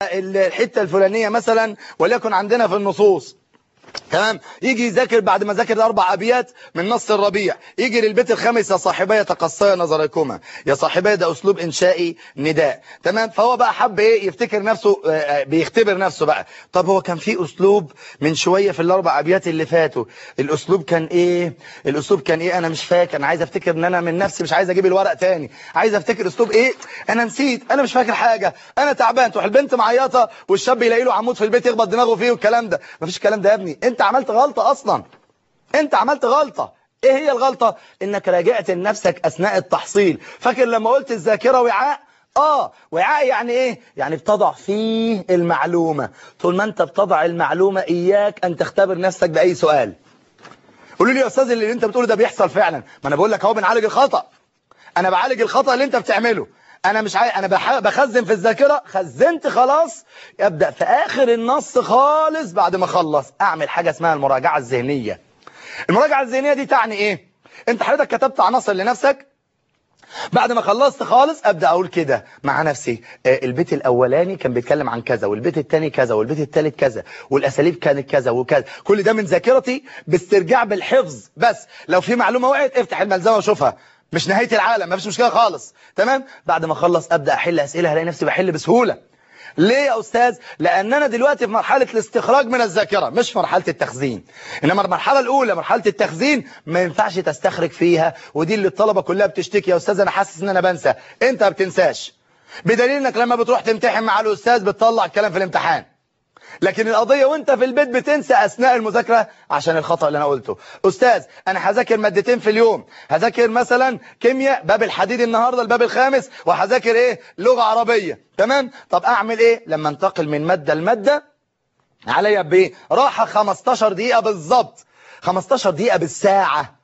الحته الفلانيه مثلا وليكن عندنا في النصوص تمام يجي يذاكر بعد ما ذاكر اربع ابيات من نص الربيع يجي للبيت الخامس يا صاحبي تقصيا نظركما يا صاحبي ده اسلوب انشائي نداء تمام فهو بقى حب ايه يفتكر نفسه آه، آه، بيختبر نفسه بقى طب هو كان في اسلوب من شويه في الاربع ابيات اللي فاتوا الاسلوب كان ايه الاسلوب كان ايه انا مش فاكر انا عايز افتكر ان انا من نفسي مش عايز اجيب الورق تاني عايز افتكر اسلوب ايه انا نسيت انا مش فاكر حاجه انا تعبان تروح البنت معيطه والشاب يلاقي له عمود في البيت يخبط دماغه فيه والكلام ده مفيش الكلام ده يا ابني انت عملت غلطه اصلا انت عملت غلطة ايه هي الغلطة انك راجعت لنفسك اثناء التحصيل فاكر لما قلت الذاكرة وعاء اه وعاء يعني ايه يعني بتضع فيه المعلومة طول ما انت بتضع المعلومة اياك ان تختبر نفسك باي سؤال قولوا لي يا استاذ اللي انت بتقوله ده بيحصل فعلا ما انا بقول لك اهو بنعالج الخطأ انا بعالج الخطأ اللي انت بتعمله انا مش عاي... انا بح... بخزن في الذاكره خزنت خلاص ابدا في اخر النص خالص بعد ما اخلص اعمل حاجه اسمها المراجعه الذهنيه المراجعه الذهنيه دي تعني ايه انت حضرتك كتبت عناصر لنفسك بعد ما خلصت خالص ابدا اقول كده مع نفسي آه، البيت الاولاني كان بيتكلم عن كذا والبيت الثاني كذا والبيت الثالث كذا والاساليب كانت كذا وكذا كل ده من ذاكرتي باسترجاع بالحفظ بس لو في معلومه وقعت افتح الملزمه وشوفها مش نهايه العالم مفيش مشكله خالص تمام بعد ما اخلص ابدا احل اسئله هلاقي نفسي بحل بسهوله ليه يا أستاذ؟ لأن أنا دلوقتي في مرحلة الاستخراج من الذاكرة مش في مرحلة التخزين إنما المرحلة الأولى مرحلة التخزين ما ينفعش تستخرج فيها ودي اللي الطلبة كلها بتشتكي يا أستاذ أنا حاسس إن أنا بنسى أنت ما بتنساش بدليل إنك لما بتروح تمتحن مع الأستاذ بتطلع الكلام في الامتحان لكن القضية وانت في البيت بتنسى أثناء المذاكرة عشان الخطأ اللي أنا قلته أستاذ أنا هذاكر مادتين في اليوم هذاكر مثلا كيمياء باب الحديد النهاردة الباب الخامس وهذاكر إيه لغة عربية تمام طب أعمل إيه لما انتقل من مادة لمادة عليا بإيه راحة 15 دقيقة بالظبط 15 دقيقة بالساعة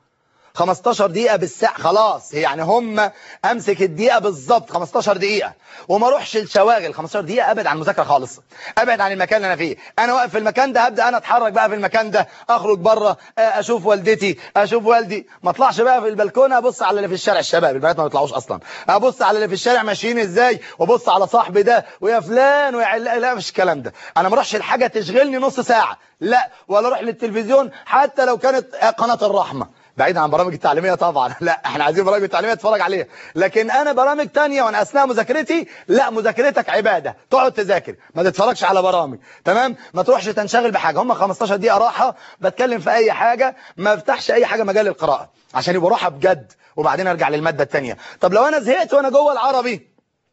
15 دقيقة بالساعة خلاص يعني هم امسك الدقيقة بالظبط 15 دقيقة وما اروحش الشواغل 15 دقيقة ابعد عن المذاكرة خالص ابعد عن المكان اللي انا فيه انا واقف في المكان ده هبدأ انا اتحرك بقى في المكان ده اخرج بره اشوف والدتي اشوف والدي ما اطلعش بقى في البلكونه ابص على اللي في الشارع الشباب البنات ما بيطلعوش اصلا ابص على اللي في الشارع ماشيين ازاي وابص على صاحبي ده ويا فلان ويا علا لا مش الكلام ده انا ما اروحش الحاجة تشغلني نص ساعة لا ولا اروح للتلفزيون حتى لو كانت قناة الرحمة بعيد عن برامج التعليمية طبعا لا احنا عايزين برامج التعليمية تتفرج عليها لكن انا برامج تانية وانا اثناء مذاكرتي لا مذاكرتك عبادة تقعد تذاكر ما تتفرجش على برامج تمام ما تروحش تنشغل بحاجة هم 15 دقيقة راحة بتكلم في اي حاجة ما افتحش اي حاجة مجال القراءة عشان يبقى راحة بجد وبعدين ارجع للمادة التانية طب لو انا زهقت وانا جوه العربي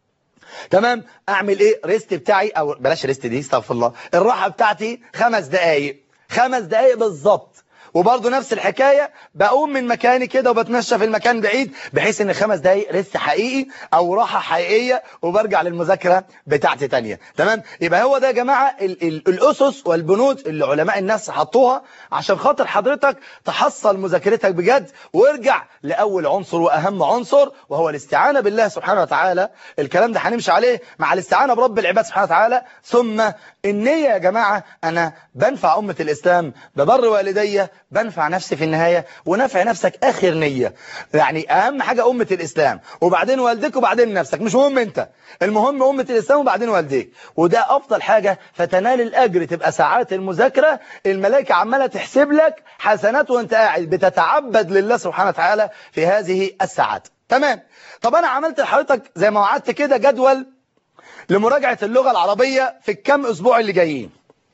تمام اعمل ايه ريست بتاعي او بلاش ريست دي استغفر الله الراحة بتاعتي خمس دقايق خمس دقايق بالظبط وبرضه نفس الحكاية بقوم من مكاني كده وبتمشى في المكان بعيد بحيث ان خمس دقايق ريست حقيقي او راحة حقيقية وبرجع للمذاكرة بتاعتي تانية تمام يبقى هو ده يا جماعة ال ال الاسس والبنود اللي علماء النفس حطوها عشان خاطر حضرتك تحصل مذاكرتك بجد وارجع لاول عنصر واهم عنصر وهو الاستعانة بالله سبحانه وتعالى الكلام ده هنمشي عليه مع الاستعانة برب العباد سبحانه وتعالى ثم النية يا جماعة انا بنفع امة الاسلام ببر والدي بنفع نفسي في النهاية ونفع نفسك آخر نية يعني أهم حاجة أمة الإسلام وبعدين والدك وبعدين نفسك مش مهم أنت المهم أمة الإسلام وبعدين والديك وده أفضل حاجة فتنال الأجر تبقى ساعات المذاكرة الملائكة عمالة تحسب لك حسنات وانت قاعد بتتعبد لله سبحانه وتعالى في هذه الساعات تمام طب أنا عملت لحضرتك زي ما وعدت كده جدول لمراجعة اللغة العربية في الكام أسبوع اللي جايين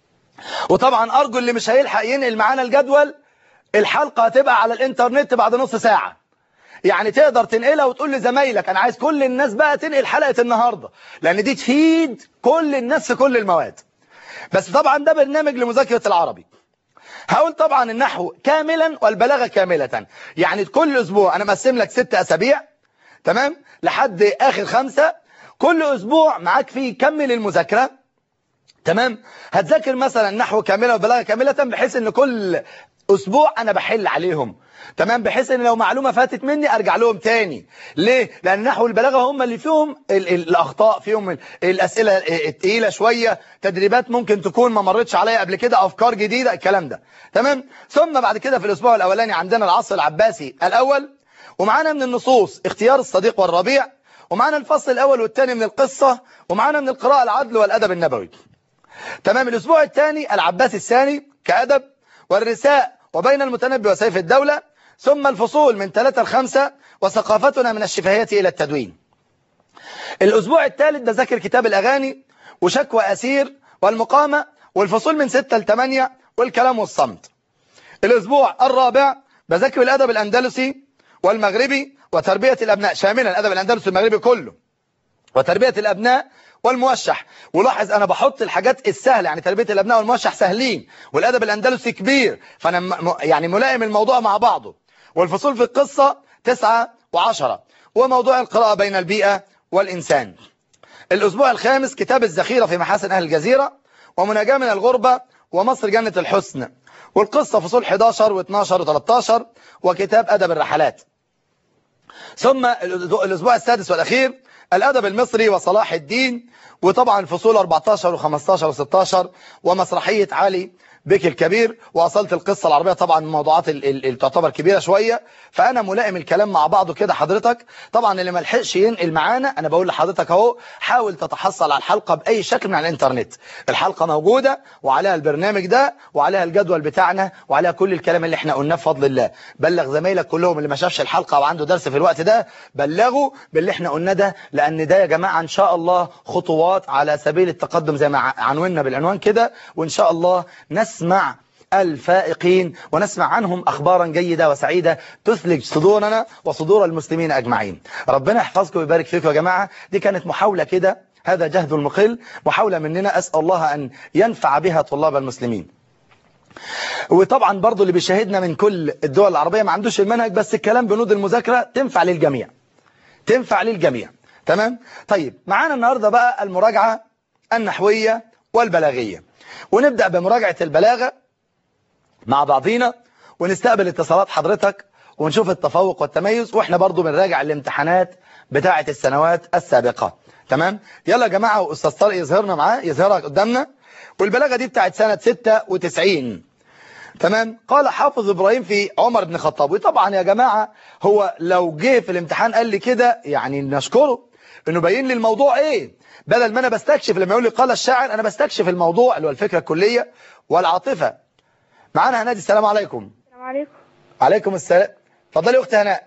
وطبعا أرجو اللي مش هيلحق ينقل معانا الجدول الحلقة هتبقى على الانترنت بعد نص ساعة يعني تقدر تنقلها وتقول لزمايلك انا عايز كل الناس بقى تنقل حلقة النهاردة لان دي تفيد كل الناس في كل المواد بس طبعا ده برنامج لمذاكرة العربي هقول طبعا النحو كاملا والبلاغة كاملة يعني كل اسبوع انا مقسم لك ست اسابيع تمام لحد اخر خمسة كل اسبوع معاك فيه كمل المذاكرة تمام هتذاكر مثلا نحو كاملة وبلاغة كاملة بحيث ان كل اسبوع انا بحل عليهم تمام بحيث ان لو معلومة فاتت مني ارجع لهم تاني ليه لان نحو البلاغة هم اللي فيهم ال ال الاخطاء فيهم ال الاسئلة التقيلة شوية تدريبات ممكن تكون ما مرتش عليا قبل كده افكار جديدة الكلام ده تمام ثم بعد كده في الاسبوع الاولاني عندنا العصر العباسي الاول ومعانا من النصوص اختيار الصديق والربيع ومعانا الفصل الأول والثاني من القصة ومعانا من القراءة العدل والأدب النبوي تمام الأسبوع الثاني العباس الثاني كأدب والرساء وبين المتنبي وسيف الدولة ثم الفصول من ثلاثة لخمسة وثقافتنا من الشفهية إلى التدوين الأسبوع الثالث بذاكر كتاب الأغاني وشكوى أسير والمقامة والفصول من ستة لثمانية والكلام والصمت الأسبوع الرابع بذاكر الأدب الأندلسي والمغربي وتربية الأبناء شاملا الأدب الأندلسي والمغربي كله وتربية الأبناء والموشح ولاحظ أنا بحط الحاجات السهلة يعني تربية الأبناء والموشح سهلين والأدب الأندلسي كبير فأنا م... يعني ملائم الموضوع مع بعضه والفصول في القصة تسعة وعشرة وموضوع القراءة بين البيئة والإنسان الأسبوع الخامس كتاب الذخيرة في محاسن أهل الجزيرة ومناجاة من الغربة ومصر جنة الحسن والقصة فصول 11 و12 و13 وكتاب أدب الرحلات ثم الأسبوع السادس والأخير الأدب المصري وصلاح الدين وطبعا فصول 14 و15 و16 ومسرحية علي بك الكبير وأصلت القصة العربية طبعا من الموضوعات اللي تعتبر كبيرة شوية فأنا ملائم الكلام مع بعضه كده حضرتك طبعا اللي ما لحقش ينقل معانا أنا بقول لحضرتك أهو حاول تتحصل على الحلقة بأي شكل من على الإنترنت الحلقة موجودة وعليها البرنامج ده وعليها الجدول بتاعنا وعليها كل الكلام اللي احنا قلناه بفضل الله بلغ زمايلك كلهم اللي ما شافش الحلقة وعنده درس في الوقت ده بلغوا باللي احنا قلناه ده لأن ده يا جماعة إن شاء الله خطوات على سبيل التقدم زي ما عنونا بالعنوان كده وإن شاء الله نسمع الفائقين ونسمع عنهم أخبارا جيدة وسعيدة تثلج صدورنا وصدور المسلمين أجمعين ربنا يحفظكم ويبارك فيكم يا جماعة دي كانت محاولة كده هذا جهد المقل محاولة مننا أسأل الله أن ينفع بها طلاب المسلمين وطبعا برضو اللي بيشاهدنا من كل الدول العربية ما عندوش المنهج بس الكلام بنود المذاكرة تنفع للجميع تنفع للجميع تمام طيب معانا النهاردة بقى المراجعة النحوية والبلاغية ونبدأ بمراجعة البلاغة مع بعضينا ونستقبل اتصالات حضرتك ونشوف التفوق والتميز واحنا برضو بنراجع الامتحانات بتاعة السنوات السابقة تمام يلا يا جماعة واستاذ طارق يظهرنا معاه يظهرها قدامنا والبلاغة دي بتاعة سنة 96 تمام قال حافظ إبراهيم في عمر بن الخطاب وطبعا يا جماعة هو لو جه في الامتحان قال لي كده يعني نشكره انه باين لي الموضوع ايه بدل ما انا بستكشف لما يقول لي قال الشاعر انا بستكشف الموضوع اللي هو الفكرة الكلية والعاطفة معانا هنادي السلام عليكم السلام عليكم عليكم السلام اتفضلي يا اختي هناء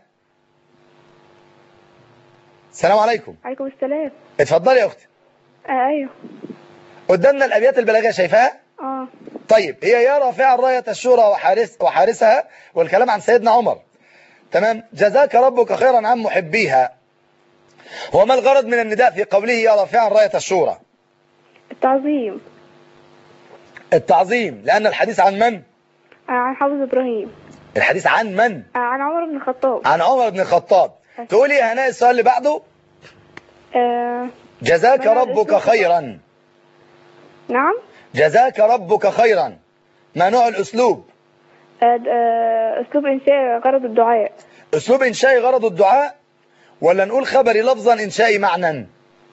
السلام عليكم عليكم السلام اتفضلي يا اختي آه ايوه قدامنا الابيات البلاغيه شايفاها اه طيب هي يا رافع رايه الشورى وحارس وحارسها والكلام عن سيدنا عمر تمام جزاك ربك خيرا عن محبيها هو ما الغرض من النداء في قوله يا رافعا رايه الشورى التعظيم التعظيم لان الحديث عن من آه عن حافظ ابراهيم الحديث عن من آه عن عمر بن الخطاب عن عمر بن الخطاب تقولي يا هناء السؤال اللي بعده آه جزاك ما ربك الأسلوب؟ خيرا نعم جزاك ربك خيرا ما نوع الأسلوب آه د- آه اسلوب انشاء غرض الدعاء أسلوب إنشائي غرض الدعاء ولا نقول خبري لفظا إنشائي معنى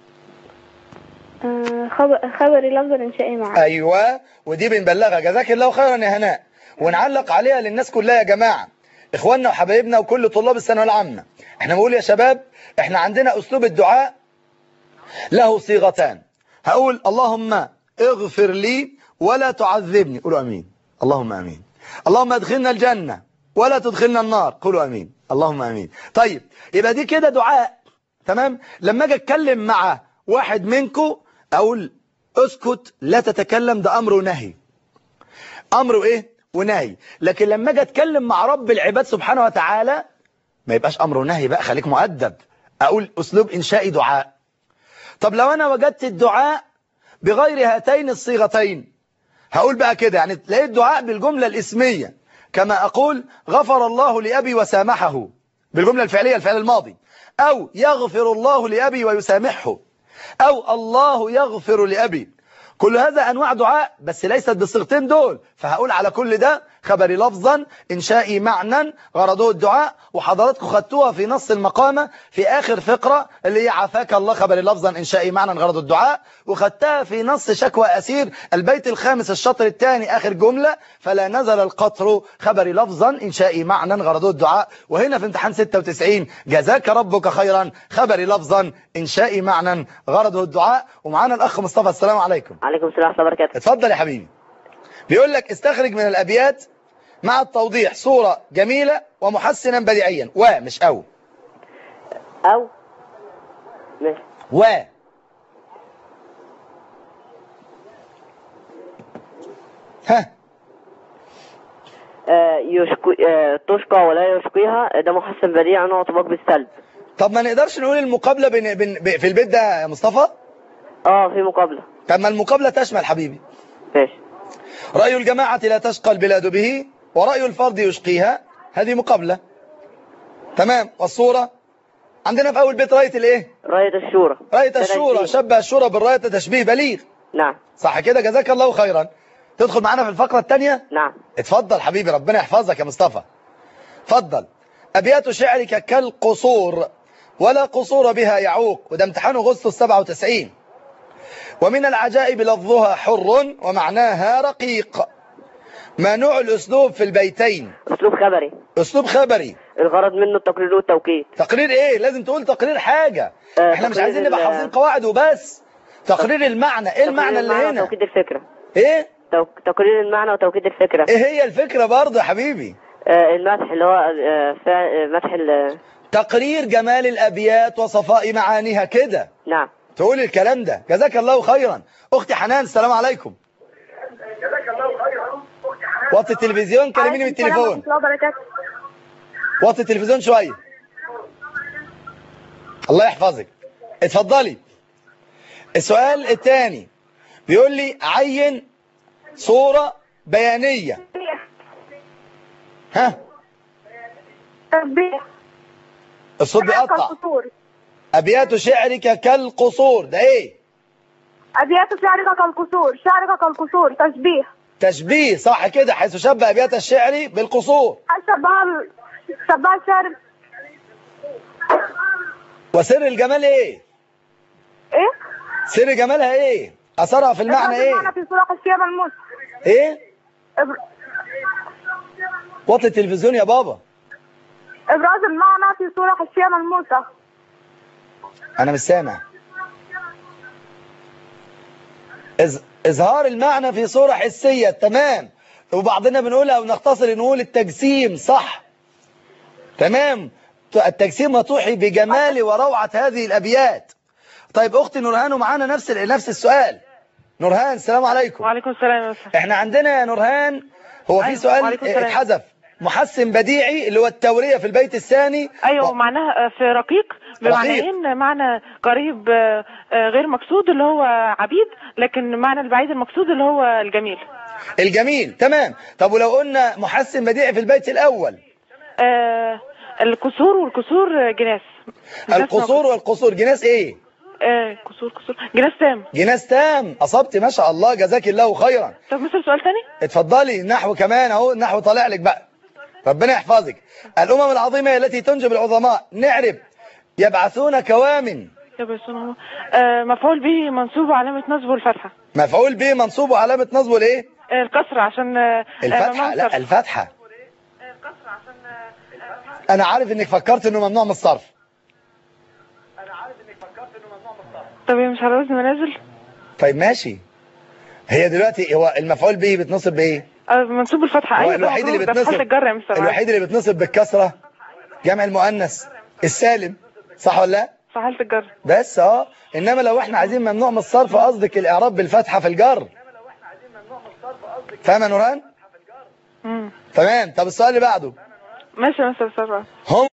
آه خبر خبري لفظ انشائي معا أيوة ودي بنبلغها جزاك الله خيرا يا هناء ونعلق عليها للناس كلها يا جماعة إخواننا وحبايبنا وكل طلاب الثانويه العامة احنا بنقول يا شباب احنا عندنا أسلوب الدعاء له صيغتان هقول اللهم اغفر لي ولا تعذبني قولوا أمين اللهم أمين اللهم ادخلنا الجنة ولا تدخلنا النار قولوا أمين اللهم أمين طيب يبقى دي كده دعاء تمام لما اجي اتكلم مع واحد منكم اقول اسكت لا تتكلم ده امر ونهي امر ايه ونهي لكن لما اجي اتكلم مع رب العباد سبحانه وتعالى ما يبقاش امر ونهي بقى خليك مؤدب اقول اسلوب انشائي دعاء طب لو انا وجدت الدعاء بغير هاتين الصيغتين هقول بقى كده يعني تلاقي الدعاء بالجملة الاسمية كما اقول غفر الله لأبي وسامحه بالجملة الفعلية الفعل الماضي او يغفر الله لأبي ويسامحه او الله يغفر لأبي كل هذا أنواع دعاء بس ليست بالصيغتين دول فهقول على كل ده خبري لفظا إنشائي معنى غرضه الدعاء وحضراتكم خدتوها في نص المقامة في آخر فقرة اللي هي عافاك الله خبري لفظا إنشائي معنى غرض الدعاء وخدتها في نص شكوى أسير البيت الخامس الشطر الثاني آخر جملة فلا نزل القطر خبري لفظا إنشائي معنى غرضه الدعاء وهنا في امتحان 96 جزاك ربك خيرا خبري لفظا إنشائي معنى غرضه الدعاء ومعانا الأخ مصطفى السلام عليكم عليكم السلام ورحمة الله وبركاته اتفضل يا حبيبي بيقول لك استخرج من الأبيات مع التوضيح صورة جميلة ومحسنا بديعيا ومش أو أو ماشي و ها آه يشكو آه تشقى ولا يشقيها ده محسن بديع نوع طباق بالسلب طب ما نقدرش نقول المقابلة بين بين ب- في البيت ده يا مصطفى اه في مقابلة طب ما المقابلة تشمل حبيبي ماشي رأي الجماعة لا تشقى البلاد به ورأي الفرد يشقيها هذه مقابلة تمام والصورة عندنا في أول بيت راية الإيه راية الشورى راية ده الشورى تشبيه. شبه الشورى بالراية تشبيه بليغ نعم صح كده جزاك الله خيرا تدخل معانا في الفقرة الثانية نعم اتفضل حبيبي ربنا يحفظك يا مصطفى اتفضل أبيات شعرك كالقصور ولا قصور بها يعوق وده امتحان أغسطس 97 ومن العجائب لفظها حر ومعناها رقيق ما نوع الأسلوب في البيتين أسلوب خبري أسلوب خبري الغرض منه التقرير والتوكيد تقرير إيه لازم تقول تقرير حاجة آه، احنا مش تقرير عايزين نبقى ال- حافظين قواعد وبس تقرير المعنى ايه المعنى تقرير اللي المعنى هنا وتوكيد الفكرة ايه توك... تقرير المعنى وتوكيد الفكرة ايه هي الفكرة برضه يا حبيبي آه المدح اللي هو آه فع... آه، مدح ال... تقرير جمال الأبيات وصفاء معانيها كده نعم تقول الكلام ده جزاك الله خيرا أختي حنان السلام عليكم وطي التلفزيون كلميني من التليفون ورحمة الله وبركاته وطي التلفزيون شوية الله يحفظك اتفضلي السؤال الثاني بيقول لي عين صورة بيانية ها تشبيه الصوت بيقطع كالقصور أبيات شعرك كالقصور ده ايه أبيات شعرك كالقصور شعرك كالقصور تشبيه تشبيه صح كده حيث شبه أبيات الشعر بالقصور هل شبه ال- شبه الشعر وسر الجمال ايه إيه؟ سر جمالها ايه أثرها في المعنى إبراز ايه المعنى في صورة الشيء ملموس ايه إبر... وطي التلفزيون يا بابا إبراز المعنى في صورة الشيء ملموسة انا مش سامع إز... اظهار المعنى في صورة حسية تمام وبعضنا بنقولها ونختصر نقول التجسيم صح تمام التجسيم وتوحي بجمال وروعة هذه الأبيات طيب أختي نورهان ومعانا نفس ال- نفس السؤال نورهان السلام عليكم وعليكم السلام يا أستاذ. احنا عندنا يا نورهان هو في أيوة، سؤال وعليكم السلام. اتحذف محسن بديعي اللي هو التورية في البيت الثاني ايوه و- معناها في رقيق بمعنيين معنى قريب آه، آه، غير مقصود اللي هو عبيد لكن معنى البعيد المقصود اللي هو الجميل الجميل تمام طب ولو قلنا محسن بديعي في البيت الأول آه، الكسور والكسور جناس جناس القصور والقصور جناس ايه آه، كسور كسور جناس تام جناس تام اصبت ما شاء الله جزاك الله خيرا طب مثل سؤال تاني اتفضلي النحو كمان اهو النحو طالع لك بقى ربنا يحفظك الامم العظيمه هي التي تنجب العظماء نعرف يبعثون كوامن يا بسم الله آه، مفعول به منصوب وعلامة نصبه الفتحة مفعول به منصوب وعلامه نصبه الايه آه، الكسر عشان آه، آه، الفتحه ممنوع لا الصرف. الفتحه الكسر عشان آه، آه، انا عارف انك فكرت انه ممنوع من الصرف طب هي مش على وزن منازل طيب ماشي هي دلوقتي هو المفعول به بيتنصب بايه آه، منصوب الفتحة هو ايوه ده الوحيد اللي مفروض، ده في حالة بيتنصب الجر يا مستر الوحيد اللي بيتنصب بالكسره جمع المؤنث السالم صح ولا لا في حالة الجر بس اه انما لو احنا عايزين ممنوع من الصرف قصدك الاعراب بالفتحه في الجر فاهم يا نوران مم. تمام طب السؤال اللي بعده ماشي يا مستر سرع هم